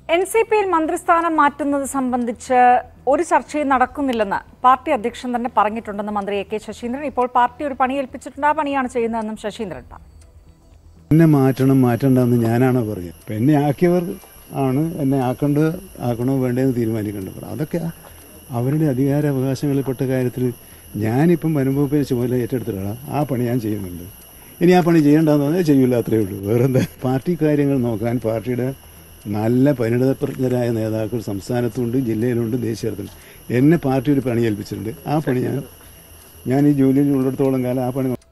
N C പിയിൽ മന്ത്രിസ്ഥാനം മാറ്റുന്നത് സംബന്ധിച്ച് ഒരു ചർച്ചയും നടക്കുന്നില്ലെന്ന് പാർട്ടി അധ്യക്ഷൻ തന്നെ പറഞ്ഞിട്ടുണ്ടെന്ന് മന്ത്രി എ കെ ശശീന്ദ്രൻ ഇപ്പോൾ പാർട്ടി ഒരു പണി ഏൽപ്പിച്ചിട്ടുണ്ട് ആ പണിയാണ് ചെയ്യുന്നതെന്നും ശശീന്ദ്രൻ പറഞ്ഞു എന്നെ മാറ്റണം മാറ്റണ്ടെന്ന് ഞാനാണ് പറഞ്ഞത് അപ്പം എന്നെ ആക്കിയവർ ആണ് എന്നെ ആക്കേണ്ടത് ആക്കണോ വേണ്ടതെന്ന് തീരുമാനിക്കേണ്ടത് അതൊക്കെ അവരുടെ അധികാരാവകാശങ്ങളിൽപ്പെട്ട കാര്യത്തിൽ ഞാനിപ്പം വനംവകുപ്പിനെ ചുമതല ഏറ്റെടുത്തിട്ടാണ് ആ പണി ഞാൻ ചെയ്യുന്നുണ്ട് ഇനി ആ പണി ചെയ്യേണ്ടതെന്ന് പറഞ്ഞാൽ ചെയ്യില്ല അത്രേ ഉള്ളൂ വേറെന്താ പാർട്ടി കാര്യങ്ങൾ നോക്കാൻ പാർട്ടിയുടെ നല്ല പരിണിതപ്രജ്ഞരായ നേതാക്കൾ സംസ്ഥാനത്തുണ്ട് ജില്ലയിലുണ്ട് ദേശീയ തലത്തിലുണ്ട് എന്നെ പാർട്ടി ഒരു പണി ഏൽപ്പിച്ചിട്ടുണ്ട് ആ പണി ഞാൻ ഞാൻ ഈ ജോലിയിൽ ഉള്ളിടത്തോളം കാലം ആ പണി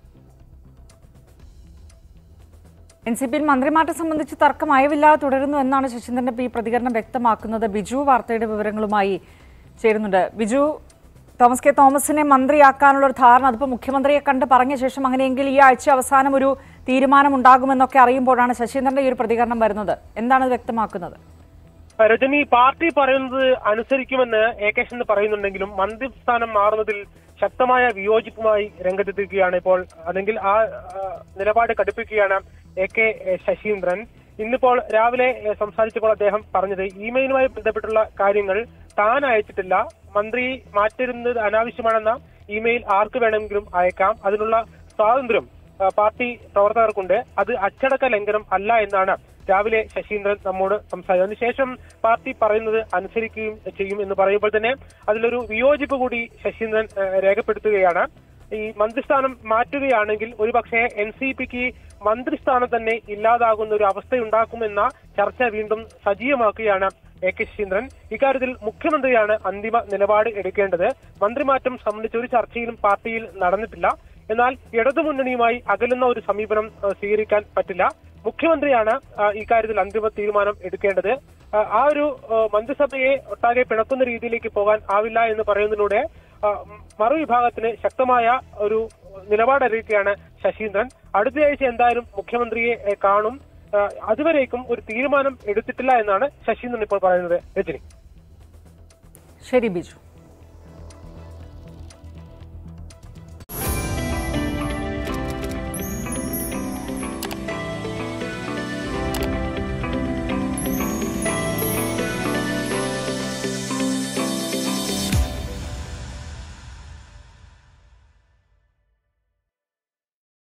എൻ സി പിയിൽ മന്ത്രിമാറ്റം സംബന്ധിച്ച് തർക്കം അയവില്ലാതെ തുടരുന്നു എന്നാണ് ശശീന്ദ്രന്റെ ഈ പ്രതികരണം വ്യക്തമാക്കുന്നത് ബിജു വാർത്തയുടെ വിവരങ്ങളുമായി ചേരുന്നുണ്ട് ബിജു തോമസ് കെ തോമസിനെ മന്ത്രിയാക്കാനുള്ള ഒരു ധാരണ അതിപ്പോൾ മുഖ്യമന്ത്രിയെ കണ്ട് പറഞ്ഞ ശേഷം അങ്ങനെയെങ്കിൽ ഈ ആഴ്ച അവസാനം ഒരു തീരുമാനം ഉണ്ടാകുമെന്നൊക്കെ അറിയുമ്പോഴാണ് ശശീന്ദ്രന്റെ ഈ ഒരു പ്രതികരണം വരുന്നത് എന്താണ് ഇത് വ്യക്തമാക്കുന്നത് രജനി പാർട്ടി പറയുന്നത് അനുസരിക്കുമെന്ന് എ കെ ശശീന്ദ്രൻ പറയുന്നുണ്ടെങ്കിലും മന്ത്രിസ്ഥാനം മാറുന്നതിൽ ശക്തമായ വിയോജിപ്പുമായി രംഗത്തെത്തിക്കുകയാണ് ഇപ്പോൾ അല്ലെങ്കിൽ ആ ആ, നിലപാട് കടുപ്പിക്കുകയാണ് എ കെ ശശീന്ദ്രൻ ഇന്നിപ്പോൾ രാവിലെ ഏ, സംസാരിച്ചപ്പോൾ അദ്ദേഹം പറഞ്ഞത് ഇമെയിലുമായി ബന്ധപ്പെട്ടുള്ള കാര്യങ്ങൾ താൻ അയച്ചിട്ടില്ല മന്ത്രി മാറ്റിരുന്നത് അനാവശ്യമാണെന്ന ഇമെയിൽ ആർക്ക് വേണമെങ്കിലും അയക്കാം അതിനുള്ള സ്വാതന്ത്ര്യം ആ, പാർട്ടി പ്രവർത്തകർക്കുണ്ട് അത് അച്ചടക്ക ലംഘനം അല്ല എന്നാണ് രാവിലെ ശശീന്ദ്രൻ നമ്മോട് സംസാരിച്ചു അതിനുശേഷം പാർട്ടി പറയുന്നത് അനുസരിക്കുകയും ചെയ്യും എന്ന് പറയുമ്പോൾ തന്നെ അതിലൊരു വിയോജിപ്പ് കൂടി ശശീന്ദ്രൻ ആ, രേഖപ്പെടുത്തുകയാണ് ഈ മന്ത്രിസ്ഥാനം മാറ്റുകയാണെങ്കിൽ ഒരുപക്ഷെ എൻ സി പിക്ക് മന്ത്രിസ്ഥാനം തന്നെ ഇല്ലാതാകുന്ന ഒരു അവസ്ഥയുണ്ടാക്കുമെന്ന ചർച്ച വീണ്ടും സജീവമാക്കുകയാണ് എ കെ ശശീന്ദ്രൻ ഇക്കാര്യത്തിൽ മുഖ്യമന്ത്രിയാണ് അന്തിമ നിലപാട് എടുക്കേണ്ടത് മന്ത്രിമാറ്റം സംബന്ധിച്ച ഒരു ചർച്ചയിലും പാർട്ടിയിൽ നടന്നിട്ടില്ല എന്നാൽ ഇടതുമുന്നണിയുമായി അകലുന്ന ഒരു സമീപനം ആ, സ്വീകരിക്കാൻ പറ്റില്ല മുഖ്യമന്ത്രിയാണ് ആ, ഇക്കാര്യത്തിൽ അന്തിമ തീരുമാനം എടുക്കേണ്ടത് ആ, ആ ഒരു ആ, മന്ത്രിസഭയെ ഒട്ടാകെ പിണക്കുന്ന രീതിയിലേക്ക് പോകാൻ ആവില്ല എന്ന് പറയുന്നതിലൂടെ ആ, മറുവിഭാഗത്തിന് ശക്തമായ ഒരു നിലപാടറിയിക്കുകയാണ് ശശീന്ദ്രൻ അടുത്തയാഴ്ച എന്തായാലും മുഖ്യമന്ത്രിയെ ഏ, കാണും ആ, അതുവരേക്കും ഒരു തീരുമാനം എടുത്തിട്ടില്ല എന്നാണ് ശശീന്ദ്രൻ ഇപ്പോൾ പറയുന്നത് രജനി ശരി ബിജു